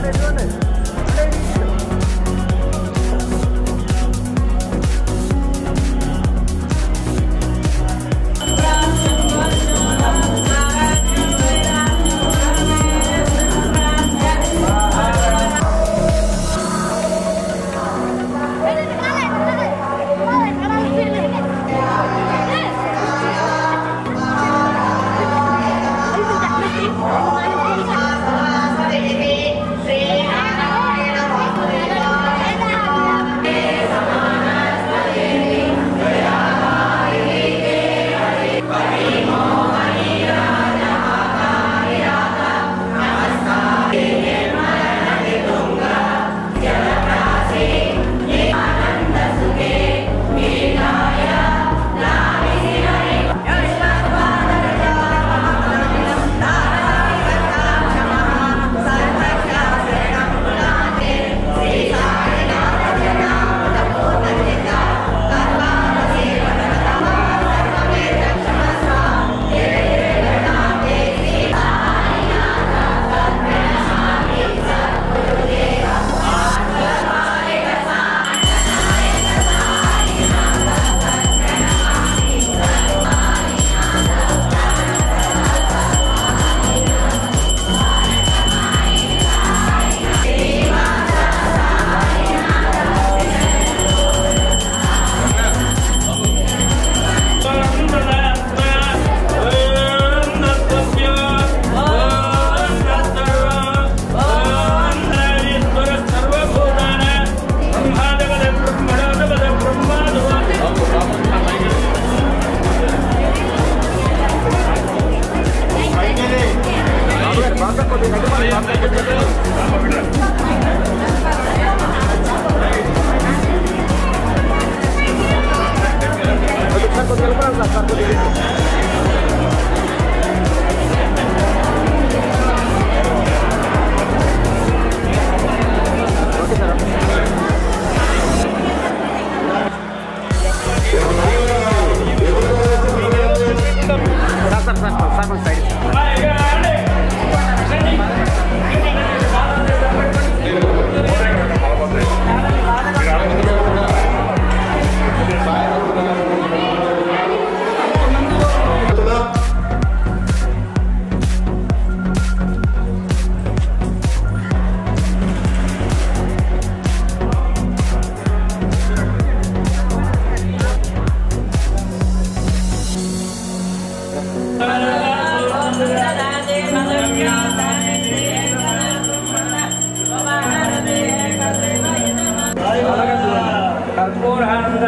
కర్పూరానంద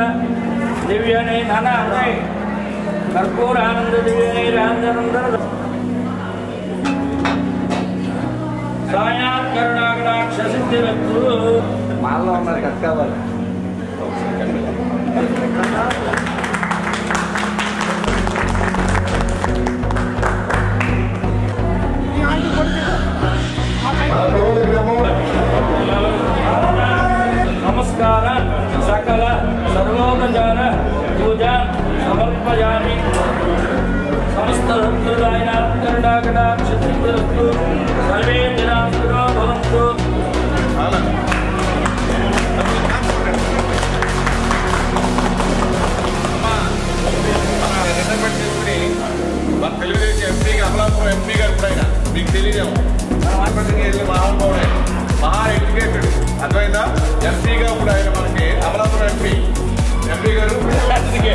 దివ్యనే ధన ఉదయ్ కర్పూరానంద దివ్యనే రాంజనందన సాయాత్ కరుణాకటాక్ష సిద్ధిరత్తు మాల్లో ఉన్నది కట్ కావాలి నమస్కార సకల సర్వోపచార పూజ సమర్పయామి సమస్త భక్తులైన కరుణాకటాక్ష సిద్ధిరత్తు సర్వే జనాస్తులో భవంతు మన తెలుగుదేశం ఎంపీగా అమలాపురం ఎంపీ గారు కూడా ఆయన మీకు తెలియదేమో మన హాస్పిటల్కి వెళ్ళి మహానుభావుడే మహా ఎడ్యుకేటెడ్ అర్థమైందా ఎంపీగా కూడా ఆయన మనకి అమలాపురం ఎంపీ ఎంపీ గారు అందుకే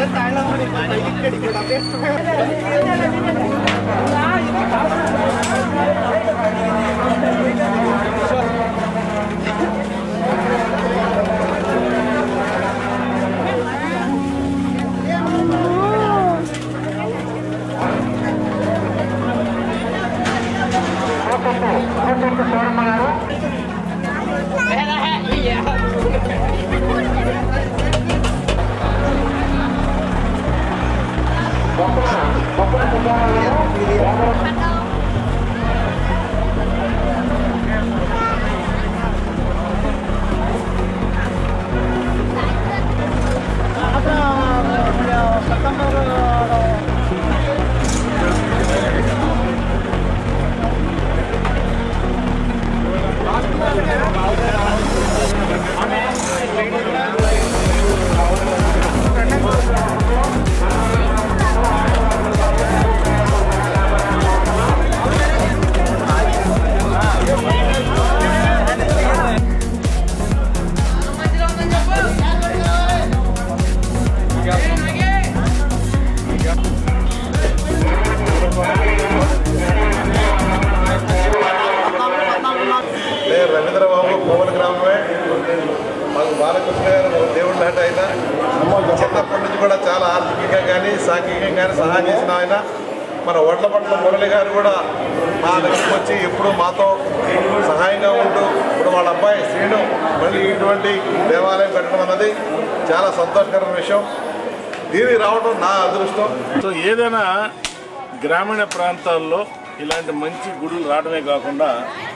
నేను రవీంద్రబాబు కోవల గ్రామమే మాకు బాలకృష్ణ గారు ఒక దేవుడి లాంటి ఆయన చిన్నప్పటి నుంచి కూడా చాలా ఆర్థికంగా కానీ సాంఘికంగా కానీ సహాయం చేసిన ఆయన మన ఒడ్ల పట్ల మురళి గారు కూడా మా దగ్గరికి వచ్చి ఎప్పుడు మాతో సహాయంగా ఉంటూ ఇప్పుడు వాళ్ళ అబ్బాయి శ్రీను మళ్ళీ ఇటువంటి దేవాలయం కట్టడం అన్నది చాలా సంతోషకరమైన విషయం దీనికి రావడం నా అదృష్టం సో ఏదైనా గ్రామీణ ప్రాంతాల్లో ఇలాంటి మంచి గుడులు రావడమే కాకుండా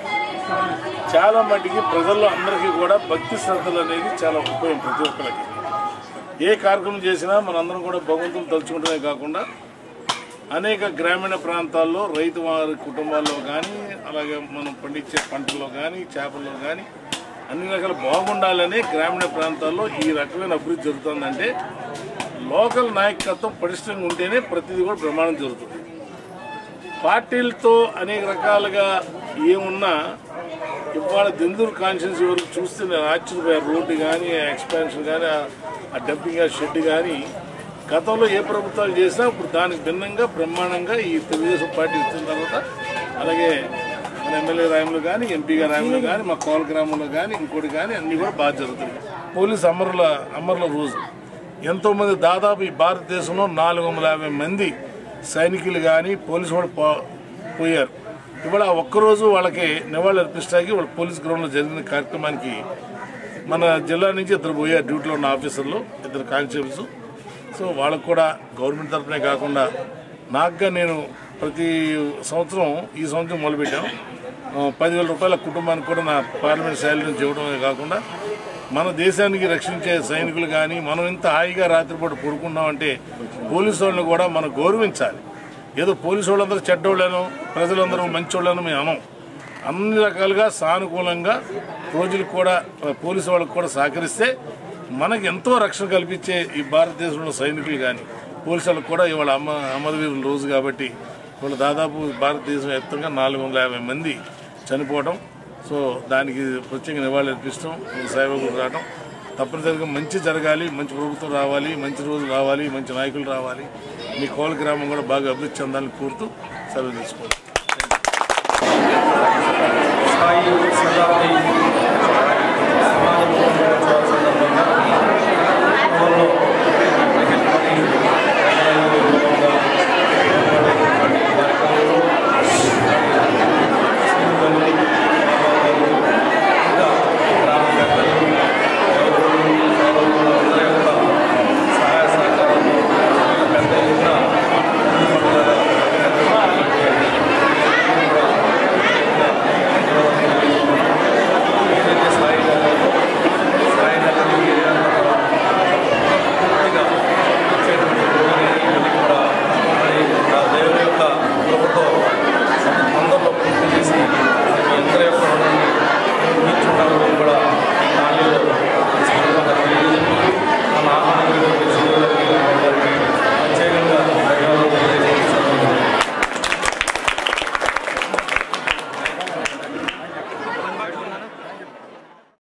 చాలా మటుకి ప్రజల్లో అందరికీ కూడా భక్తి శ్రద్ధలు అనేది చాలా ఉపయోగం ప్రతి ఒక్కరికి ఏ కార్యక్రమం చేసినా మనందరం కూడా భగవంతుని తలుచుకుంటమే కాకుండా అనేక గ్రామీణ ప్రాంతాల్లో రైతు వారి కుటుంబాల్లో కానీ అలాగే మనం పండించే పంటల్లో కానీ చేపల్లో కానీ అన్ని రకాల బాగుండాలని గ్రామీణ ప్రాంతాల్లో ఈ రకమైన అభివృద్ధి జరుగుతుందంటే లోకల్ నాయకత్వం పటిష్టంగా ఉంటేనే ప్రతిదీ కూడా బ్రహ్మాండం జరుగుతుంది పార్టీలతో అనేక రకాలుగా ఏమున్నా ఇవాళ దెందూరు కాన్స్టిట్యూన్సీ వరకు చూస్తే నేను ఆశ్చర్యపోయాను రోడ్డు కానీ ఎక్స్పాన్షన్ కానీ ఆ డంపింగ్ షెడ్ కానీ గతంలో ఏ ప్రభుత్వాలు చేసినా ఇప్పుడు దానికి భిన్నంగా బ్రహ్మాండంగా ఈ తెలుగుదేశం పార్టీ వచ్చిన తర్వాత అలాగే మన ఎమ్మెల్యే రాయంలో కానీ ఎంపీగా రాయంలో కానీ మా కోల గ్రామంలో కానీ ఇంకోటి కానీ అన్ని కూడా బాగా జరుగుతుంది పోలీస్ అమరుల అమరుల రోజు ఎంతోమంది దాదాపు ఈ భారతదేశంలో నాలుగు వందల యాభై మంది సైనికులు కానీ పోలీసు వాళ్ళు పో- పోయారు ఇవాళ ఆ ఒక్కరోజు వాళ్ళకి నివాళులు అర్పించడానికి వాళ్ళ పోలీస్ గ్రౌండ్లో జరిగిన కార్యక్రమానికి మన జిల్లా నుంచి ఇద్దరు పోయారు డ్యూటీలో ఉన్న ఆఫీసర్లు ఇద్దరు కానిస్టేబుల్స్ సో వాళ్ళకు కూడా గవర్నమెంట్ తరఫునే కాకుండా నాకుగా నేను ప్రతి సంవత్సరం ఈ సంవత్సరం మొదలుపెట్టాను ఆ, పదివేల రూపాయల కుటుంబానికి కూడా నా పార్లమెంట్ శాలరీ నుంచి ఇవ్వడమే కాకుండా మన దేశానికి రక్షించే సైనికులు కానీ మనం ఇంత హాయిగా రాత్రిపూట పడుకున్నామంటే పోలీసు వాళ్ళని కూడా మనం గౌరవించాలి ఏదో పోలీసు వాళ్ళందరూ చెడ్డోళ్ళను ప్రజలందరూ మంచోళ్ళను మేము అనం అన్ని రకాలుగా సానుకూలంగా రోజులకు కూడా ఆ, పోలీసు వాళ్ళకు కూడా సహకరిస్తే మనకి ఎంతో రక్షణ కల్పించే ఈ భారతదేశంలో సైనికులు కానీ పోలీసు వాళ్ళకు కూడా ఇవాళ అమ్మ అమరవీరుల రోజు కాబట్టి ఇవాళ దాదాపు భారతదేశం వ్యాప్తంగా నాలుగు వందల యాభై మంది చనిపోవడం సో దానికి ప్రత్యేక నివాళులు అర్పిస్తాం సేవకులు రావడం తప్పనిసరిగా మంచి జరగాలి మంచి ప్రభుత్వం రావాలి మంచి రోజు రావాలి మంచి నాయకులు రావాలి మీ కోల గ్రామం కూడా బాగా అభివృద్ధి చెందాలని కోరుతూ సెలవు తీసుకోండి సాయి శతాబ్ది